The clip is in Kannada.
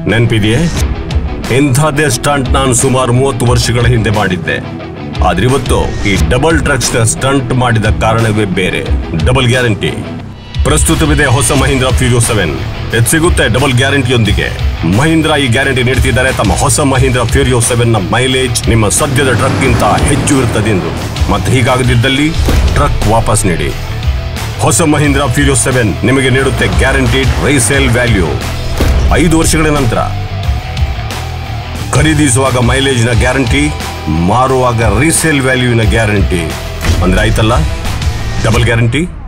ನೆನ್ಪಿದೆಯೇ ಇಂಥದ್ದೇ ಸ್ಟಂಟ್ ನಾನು ಸುಮಾರು ಮೂವತ್ತು ವರ್ಷಗಳ ಹಿಂದೆ ಮಾಡಿದ್ದೆ ಆದ್ರೆ ಇವತ್ತು ಈ ಡಬಲ್ ಟ್ರಕ್ಸ್ ಸ್ಟಂಟ್ ಮಾಡಿದ ಕಾರಣವೇ ಬೇರೆ ಡಬಲ್ ಗ್ಯಾರಂಟಿ ಪ್ರಸ್ತುತವಿದೆ ಹೊಸ ಮಹೀಂದ್ರ ಫ್ಯೂರಿಯೋ ಸೆವೆನ್ ಇದು ಸಿಗುತ್ತೆ ಡಬಲ್ ಗ್ಯಾರಂಟಿಯೊಂದಿಗೆ ಮಹೀಂದ್ರ ಈ ಗ್ಯಾರಂಟಿ ನೀಡ್ತಿದ್ದಾರೆ ತಮ್ಮ ಹೊಸ ಮಹೀಂದ್ರ ಫ್ಯೂರಿಯೋ ಸೆವೆನ್ ನ ಮೈಲೇಜ್ ನಿಮ್ಮ ಸದ್ಯದ ಟ್ರಕ್ ಗಿಂತ ಹೆಚ್ಚು ಇರುತ್ತದೆಂದು ಮತ್ತೆ ಹೀಗಾಗದಿದ್ದಲ್ಲಿ ಟ್ರಕ್ ವಾಪಸ್ ನೀಡಿ ಹೊಸ ಮಹೀಂದ್ರ ಫ್ಯೂರಿಯೋ ಸೆವೆನ್ ನಿಮಗೆ ನೀಡುತ್ತೆ ಗ್ಯಾರಂಟಿಡ್ ರೈಸೇಲ್ ವ್ಯಾಲ್ಯೂ ಐದು ವರ್ಷಗಳ ನಂತರ ಖರೀದಿಸುವಾಗ ಮೈಲೇಜ್ನ ಗ್ಯಾರಂಟಿ ಮಾರುವಾಗ ರೀಸೇಲ್ ವ್ಯಾಲ್ಯೂನ ಗ್ಯಾರಂಟಿ ಅಂದ್ರೆ ಆಯ್ತಲ್ಲ ಡಬಲ್ ಗ್ಯಾರಂಟಿ